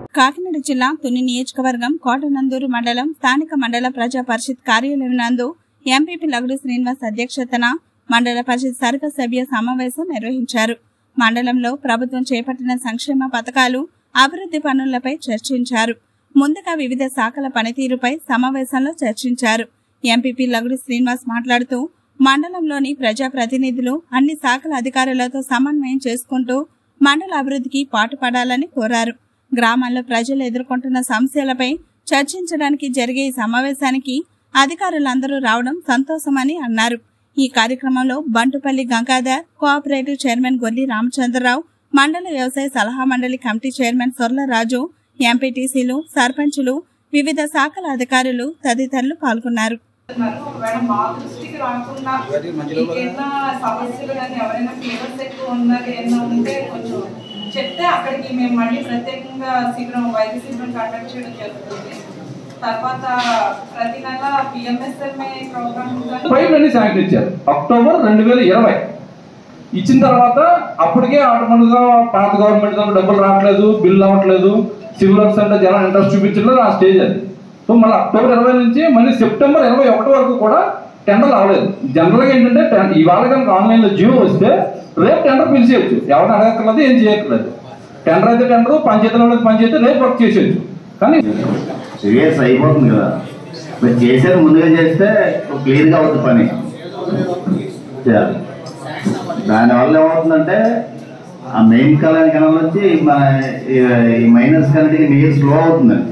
కాకినాడ జిల్లా తుని నియోజకవర్గం కోటనందూరు మండలం స్థానిక మండల ప్రజా పరిషత్ కార్యాలయం నందు ఎంపీపీ లగుడు శ్రీనివాస్ అధ్యక్షతన మండల పరిషత్ సర్వసభ్య సమావేశం నిర్వహించారు మండలంలో ప్రభుత్వం చేపట్టిన సంక్షేమ పథకాలు అభివృద్ధి పనులపై చర్చించారు ముందుగా వివిధ శాఖల పనితీరుపై సమావేశంలో చర్చించారు ఎంపీపీ లగుడు శ్రీనివాస్ మాట్లాడుతూ మండలంలోని ప్రజాప్రతినిధులు అన్ని శాఖల అధికారులతో సమన్వయం చేసుకుంటూ మండల అభివృద్ధికి పాటుపడాలని కోరారు గ్రామాల్లో ప్రజలు ఎదుర్కొంటున్న సమస్యలపై చర్చించడానికి జరిగే ఈ సమావేశానికి అధికారులందరూ రావడం సంతోషమని అన్నారు ఈ కార్యక్రమంలో బంటుపల్లి గంగాధర్ కోఆపరేటివ్ చైర్మన్ గొల్లి రామచంద్రరావు మండల వ్యవసాయ సలహా మండలి కమిటీ చైర్మన్ సొర్లరాజు ఎంపీటీసీలు సర్పంచులు వివిధ శాఖల అధికారులు తదితరులు పాల్గొన్నారు ఉన్నారు. ఒకవేళ మా దృష్టికి రాకుండా ఏదైనా సమస్యలు కానీ ఎవరైనా ఫీవర్స్ ఎక్కువ ఉన్నారు ఏమైనా ఉంటే కొంచెం చెప్తే అక్కడికి మేము మళ్ళీ ప్రత్యేకంగా శిబిరం వైద్య శిబిరం కండక్ట్ చేయడం జరుగుతుంది తర్వాత ప్రతి నెల పిఎంఎస్ఎంఏ ప్రోగ్రామ్ కానీ పైప్ అన్ని శాంక్షన్ ఇచ్చారు అక్టోబర్ రెండు వేల ఇరవై ఇచ్చిన తర్వాత అప్పటికే ఆటోమేటిక్గా పాత గవర్నమెంట్ దగ్గర డబ్బులు రావట్లేదు బిల్లు అవ్వట్లేదు సివిల్ వర్క్స్ అంటే జనం ఇంట్రెస్ట్ చూపించలేదు ఆ స్టేజ్ అది సో మళ్ళీ అక్టోబర్ ఇరవై నుంచి మళ్ళీ సెప్టెంబర్ ఇరవై ఒకటి వరకు కూడా టెండర్ అవ్వలేదు జనరల్గా ఏంటంటే టెన్- ఇవాళ కనుక ఆన్లైన్లో జియో వస్తే రేపు టెండర్ పిలిచేయచ్చు ఎవరిని అడగక్కర్లేదు ఏం చేయక్కర్లేదు టెండర్ అయితే టెండర్ పంచాయతీలో ఉన్నది పంచాయతీ రేపు వర్క్ చేసేయచ్చు కానీ సీరియస్ అయిపోతుంది కదా మీరు చేసేది ముందుగా చేస్తే క్లియర్గా అవుతుంది పని చేయాలి దానివల్ల ఏమవుతుందంటే ఆ మెయిన్ కళాని కెనాల్ వచ్చి మన ఈ- ఈ మైనస్ కనెక్ట్కి నీరు స్లో అవుతుందండి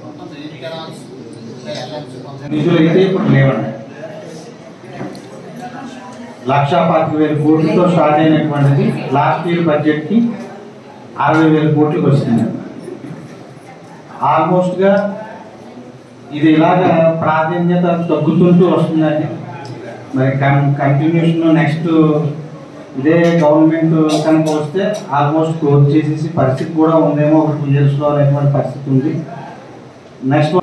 నిధులు అయితే ఇప్పుడు లేవండి లక్ష పాతిక వేల కోట్లతో స్టార్ట్ అయినటువంటిది లాస్ట్ ఇయర్ బడ్జెట్కి అరవై వేల కోట్లకు వచ్చింది ఆల్మోస్ట్గా ఇది ఇలాగ ప్రాధాన్యత తగ్గుతుంటూ వస్తుందండి మరి కన్ కంటిన్యూషన్ నెక్స్ట్ ఇదే గవర్నమెంట్ కనుక వస్తే ఆల్మోస్ట్ క్లోజ్ చేసేసి పరిస్థితి కూడా ఉందేమో ఒక టూ ఇయర్స్లో అనేటువంటి పరిస్థితి ఉంది నెక్స్ట్